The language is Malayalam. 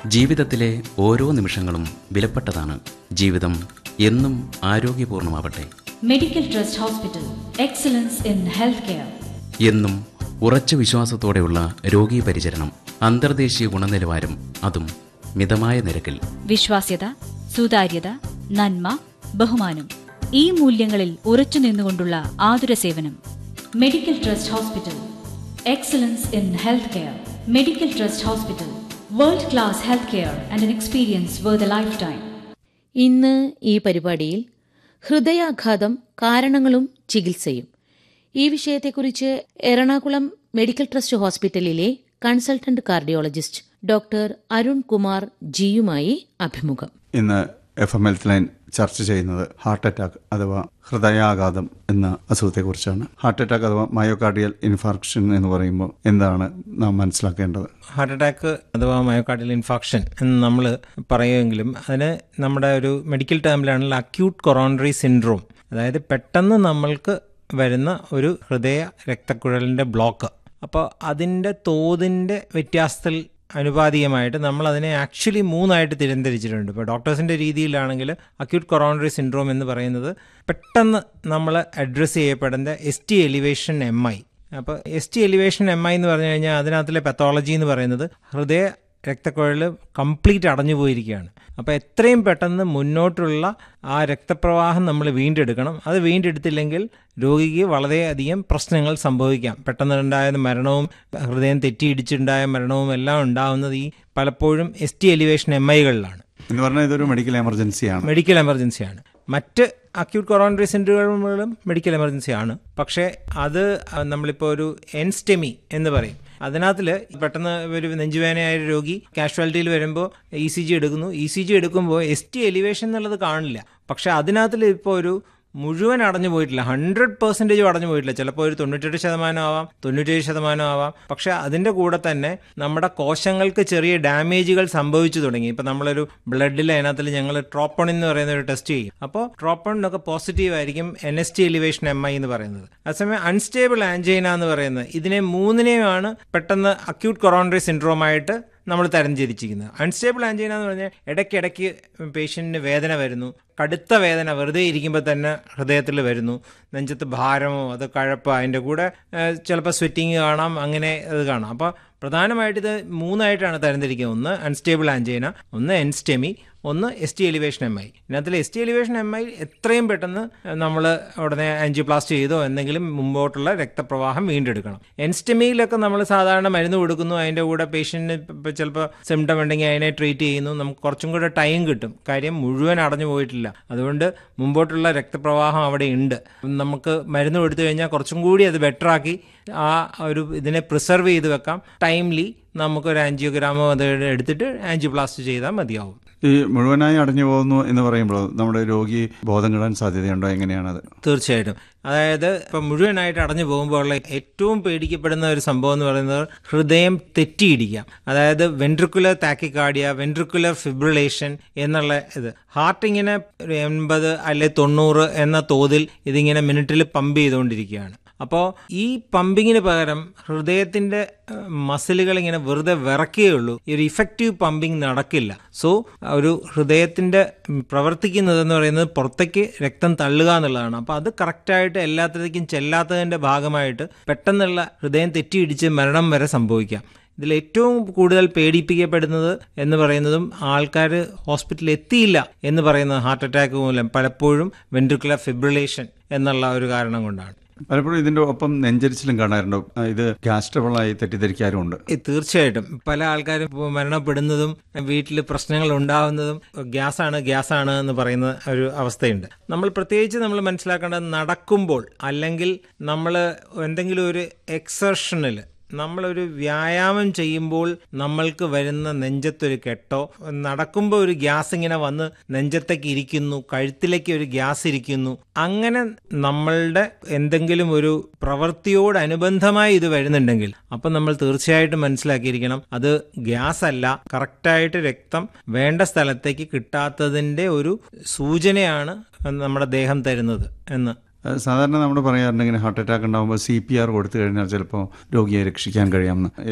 ജീവിതത്തിലെ ഓരോ നിമിഷങ്ങളും വിലപ്പെട്ടതാണ് ജീവിതം എന്നും ആരോഗ്യപൂർണമാവട്ടെ medical trust hospital excellence in health care എന്നും ഉറച്ച വിശ്വാസത്തോടെയുള്ള രോഗീ പരിചരണം അന്തർദേശീയ ഗുണനിലവാരം അതും മിതമായ നിരക്കിൽ വിശ്വാസ്യത സുതാര്യത നന്മ ബഹുമാനം ഈ മൂല്യങ്ങളിൽ ഉറച്ചു നിന്നുകൊണ്ടുള്ള ആതുര സേവനം medical trust hospital excellence in health care medical trust hospital world class health care and an experience where the life time ഇന്ന് ഈ പരിപാടിയിൽ ഹൃദയാഘാതം കാരണങ്ങളും ചികിത്സയും ഈ വിഷയത്തെക്കുറിച്ച് എറണാകുളം മെഡിക്കൽ ട്രസ്റ്റ് ഹോസ്പിറ്റലിലെ consultant cardiologist doctor Arun Kumar ജിയുമായി അഭിമുഖം ഇന്ന് എഫ് എം ഹെൽത്ത് ലൈൻ ചർച്ച ചെയ്യുന്നത് ഹാർട്ട് അറ്റാക്ക് അഥവാ ഹൃദയാഘാതം എന്ന അസുഖത്തെക്കുറിച്ചാണ് ഹാർട്ട് അറ്റാക്ക് അഥവാ മയോകാർഡിയൽ ഇൻഫാർക്ഷൻ എന്ന് പറയുമ്പോൾ എന്താണ് നാം മനസ്സിലാക്കേണ്ടത് ഹാർട്ട് അറ്റാക്ക് അഥവാ മയോകാർഡിയൽ ഇൻഫാക്ഷൻ എന്ന് നമ്മൾ പറയുമെങ്കിലും അതിന് നമ്മുടെ ഒരു മെഡിക്കൽ ടേമിലാണെങ്കിൽ അക്യൂട്ട് കൊറോണറി സിൻഡ്രോം അതായത് പെട്ടെന്ന് നമ്മൾക്ക് വരുന്ന ഒരു ഹൃദയ രക്തക്കുഴലിൻ്റെ ബ്ലോക്ക് അപ്പോൾ അതിൻ്റെ തോതിൻ്റെ വ്യത്യാസത്തിൽ അനുപാതികമായിട്ട് നമ്മൾ അതിനെ ആക്ച്വലി മൂന്നായിട്ട് തിരംതിരിച്ചിട്ടുണ്ട് ഇപ്പോൾ ഡോക്ടേഴ്സിൻ്റെ രീതിയിലാണെങ്കിൽ അക്യൂട്ട് കൊറോണറി സിൻഡ്രോം എന്ന് പറയുന്നത് പെട്ടെന്ന് നമ്മൾ അഡ്രസ്സ് ചെയ്യപ്പെടുന്ന S T elevation M I അപ്പോൾ S T elevation M I എന്ന് പറഞ്ഞു കഴിഞ്ഞാൽ അതിനകത്തിലെ പെത്തോളജി എന്ന് പറയുന്നത് ഹൃദയ രക്തക്കുഴൽ കംപ്ലീറ്റ് അടഞ്ഞു പോയിരിക്കുകയാണ് അപ്പോൾ എത്രയും പെട്ടെന്ന് മുന്നോട്ടുള്ള ആ രക്തപ്രവാഹം നമ്മൾ വീണ്ടെടുക്കണം അത് വീണ്ടെടുത്തില്ലെങ്കിൽ രോഗിക്ക് വളരെയധികം പ്രശ്നങ്ങൾ സംഭവിക്കാം പെട്ടെന്നുണ്ടായ മരണവും ഹൃദയം തെറ്റിയിടിച്ചുണ്ടായ മരണവും എല്ലാം ഉണ്ടാവുന്നത് ഈ പലപ്പോഴും എസ് ടി എലിവേഷൻ എം ഐകളിലാണ് എന്ന് പറഞ്ഞാൽ ഇതൊരു മെഡിക്കൽ എമർജൻസിയാണ് മെഡിക്കൽ എമർജൻസിയാണ് മറ്റ് അക്യൂട്ട് കൊറോണറി സിൻഡ്രോമുകളും മെഡിക്കൽ എമർജൻസി ആണ് പക്ഷേ അത് നമ്മളിപ്പോൾ ഒരു എൻസ്റ്റെമി എന്ന് പറയും അതിനകത്തിൽ പെട്ടെന്ന് ഒരു നെഞ്ചുവേനയായ ഒരു രോഗി കാഷ്വാലിറ്റിയിൽ വരുമ്പോൾ ഇ സി ജി എടുക്കുന്നു ഇ സി ജി എടുക്കുമ്പോൾ എസ് ടി എലിവേഷൻ എന്നുള്ളത് കാണില്ല പക്ഷേ അതിനകത്തിൽ ഇപ്പോൾ ഒരു മുഴുവൻ അടഞ്ഞു പോയിട്ടില്ല ഹൺഡ്രഡ് പെർസെൻറ്റേജും അടഞ്ഞു പോയിട്ടില്ല ചിലപ്പോൾ ഒരു തൊണ്ണൂറ്റെട്ട് ശതമാനം ആവാം തൊണ്ണൂറ്റേഴ് ശതമാനം ആവാം പക്ഷേ അതിൻ്റെ കൂടെ തന്നെ നമ്മുടെ കോശങ്ങൾക്ക് ചെറിയ ഡാമേജുകൾ സംഭവിച്ചു തുടങ്ങി ഇപ്പം നമ്മളൊരു ബ്ലഡിൽ അതിനകത്തിൽ ഞങ്ങൾ ട്രോപ്പൺ എന്ന് പറയുന്ന ഒരു ടെസ്റ്റ് ചെയ്യും അപ്പോൾ ട്രോപ്പണിനൊക്കെ പോസിറ്റീവ് ആയിരിക്കും N S T elevation M I എന്ന് പറയുന്നത് അതേസമയം അൺസ്റ്റേബിൾ ആൻജൈന എന്ന് പറയുന്നത് ഇതിനെ മൂന്നിനെയുമാണ് പെട്ടെന്ന് അക്യൂട്ട് കൊറോണറി സിൻഡ്രോമായിട്ട് നമ്മൾ തരംതിരിച്ചിരിക്കുന്നത് അൺസ്റ്റേബിൾ ആൻജൈന എന്ന് പറഞ്ഞാൽ ഇടയ്ക്കിടയ്ക്ക് പേഷ്യൻറ്റിന് വേദന വരുന്നു കടുത്ത വേദന വെറുതെ ഇരിക്കുമ്പോൾ തന്നെ ഹൃദയത്തിൽ വരുന്നു നെഞ്ചത്ത് ഭാരമോ അത് കഴപ്പോ അതിൻ്റെ കൂടെ ചിലപ്പോൾ സ്വെറ്റിങ് കാണാം അങ്ങനെ അത് കാണാം അപ്പോൾ പ്രധാനമായിട്ട് ഇത് മൂന്നായിട്ടാണ് തരംതിരിക്കുന്നത് ഒന്ന് അൺസ്റ്റേബിൾ ആൻജൈന ഒന്ന് എൻസ്റ്റെമി ഒന്ന് S T elevation M I ഇതിനകത്തിൽ S T elevation M I എത്രയും പെട്ടെന്ന് നമ്മൾ ഉടനെ ആൻജിയോപ്ലാസ്റ്റ് ചെയ്തോ എന്തെങ്കിലും മുമ്പോട്ടുള്ള രക്തപ്രവാഹം വീണ്ടെടുക്കണം എൻസ്റ്റെമിയിലൊക്കെ നമ്മൾ സാധാരണ മരുന്ന് കൊടുക്കുന്നു അതിൻ്റെ കൂടെ പേഷ്യൻറ്റിന് ചിലപ്പോൾ സിംറ്റം ഉണ്ടെങ്കിൽ അതിനെ ട്രീറ്റ് ചെയ്യുന്നു നമുക്ക് കുറച്ചും കൂടെ ടൈം കിട്ടും കാര്യം മുഴുവൻ അടഞ്ഞു പോയിട്ടില്ല അതുകൊണ്ട് മുമ്പോട്ടുള്ള രക്തപ്രവാഹം അവിടെ ഉണ്ട് നമുക്ക് മരുന്ന് കൊടുത്തു കഴിഞ്ഞാൽ കുറച്ചും കൂടി അത് ബെറ്ററാക്കി ആ ഒരു ഇതിനെ പ്രിസർവ് ചെയ്ത് വെക്കാം ടൈംലി നമുക്കൊരു ആൻജിയോഗ്രാമോ അത് എടുത്തിട്ട് ആൻജിയോപ്ലാസ്റ്റ് ചെയ്താൽ മതിയാവും ഈ മുഴുവനായി അടഞ്ഞു പോകുന്നു എന്ന് പറയുമ്പോൾ നമ്മുടെ രോഗി ബോധം കെടാൻ സാധ്യതയുണ്ടോ എങ്ങനെയാണത് തീർച്ചയായിട്ടും അതായത് ഇപ്പം മുഴുവനായിട്ട് അടഞ്ഞു പോകുമ്പോൾ ഉള്ള ഏറ്റവും പേടിക്കപ്പെടുന്ന ഒരു സംഭവം എന്ന് പറയുന്നത് ഹൃദയം തെറ്റിയിടിക്കാം അതായത് വെൻട്രിക്കുലർ താക്കിക്കാർഡിയ വെൻട്രിക്കുലർ ഫിബ്രിലേഷൻ എന്നുള്ള ഇത് ഹാർട്ട് ഇങ്ങനെ ഒരു എൺപത് അല്ലെ തൊണ്ണൂറ് എന്ന തോതിൽ ഇതിങ്ങനെ മിനിറ്റിൽ പമ്പ് ചെയ്തുകൊണ്ടിരിക്കുകയാണ് അപ്പോൾ ഈ പമ്പിങ്ങിന് പകരം ഹൃദയത്തിന്റെ മസിലുകൾ ഇങ്ങനെ വെറുതെ വിറക്കുകയുള്ളൂ ഈ ഒരു ഇഫക്റ്റീവ് പമ്പിങ് നടക്കില്ല സോ ഒരു ഹൃദയത്തിന്റെ പ്രവർത്തിക്കുന്നതെന്ന് പറയുന്നത് പുറത്തേക്ക് രക്തം തള്ളുക എന്നുള്ളതാണ് അപ്പോൾ അത് കറക്റ്റായിട്ട് എല്ലാത്തിലേക്കും ചെല്ലാത്തതിന്റെ ഭാഗമായിട്ട് പെട്ടെന്നുള്ള ഹൃദയം തെറ്റിയിടിച്ച് മരണം വരെ സംഭവിക്കാം ഇതിൽ ഏറ്റവും കൂടുതൽ പേടിപ്പിക്കപ്പെടുന്നത് എന്ന് പറയുന്നതും ആൾക്കാർ ഹോസ്പിറ്റലിൽ എത്തിയില്ല എന്ന് പറയുന്നത് ഹാർട്ട് അറ്റാക്ക് മൂലം പലപ്പോഴും വെൻട്രിക്കുലർ ഫിബ്രിലേഷൻ എന്നുള്ള ഒരു കാരണം കൊണ്ടാണ് പലപ്പോഴും ഇതിന്റെ ഒപ്പം നെഞ്ചരിച്ചിലും കാണാറുണ്ടോ ഇത് ഗ്യാസ് ട്രബിളായി തെറ്റിദ്ധരിക്കാറുമുണ്ട് തീർച്ചയായിട്ടും പല ആൾക്കാരും മരണപ്പെടുന്നതും വീട്ടിൽ പ്രശ്നങ്ങൾ ഉണ്ടാവുന്നതും ഗ്യാസാണ് ഗ്യാസാണ് എന്ന് പറയുന്ന ഒരു അവസ്ഥയുണ്ട് നമ്മൾ പ്രത്യേകിച്ച് നമ്മൾ മനസ്സിലാക്കേണ്ടത് നടക്കുമ്പോൾ അല്ലെങ്കിൽ നമ്മൾ എന്തെങ്കിലും ഒരു എക്സർഷനിൽ നമ്മളൊരു വ്യായാമം ചെയ്യുമ്പോൾ നമ്മൾക്ക് വരുന്ന നെഞ്ചത്തൊരു കെട്ടോ നടക്കുമ്പോൾ ഒരു ഗ്യാസ് ഇങ്ങനെ വന്ന് നെഞ്ചത്തേക്ക് ഇരിക്കുന്നു കഴുത്തിലേക്ക് ഒരു ഗ്യാസ് ഇരിക്കുന്നു അങ്ങനെ നമ്മളുടെ എന്തെങ്കിലും ഒരു പ്രവൃത്തിയോടനുബന്ധമായി ഇത് വരുന്നുണ്ടെങ്കിൽ അപ്പം നമ്മൾ തീർച്ചയായിട്ടും മനസ്സിലാക്കിയിരിക്കണം അത് ഗ്യാസ് അല്ല കറക്റ്റായിട്ട് രക്തം വേണ്ട സ്ഥലത്തേക്ക് കിട്ടാത്തതിൻ്റെ ഒരു സൂചനയാണ് നമ്മുടെ ദേഹം തരുന്നത് എന്ന് സാധാരണ നമ്മൾ പറയാറുണ്ട് ഇങ്ങനെ ഹാർട്ട് അറ്റാക്ക് ഉണ്ടാകുമ്പോൾ സി പി ആർ കൊടുത്തു കഴിഞ്ഞാൽ ചിലപ്പോൾ രോഗിയെ രക്ഷിക്കാൻ കഴിയാമെന്ന്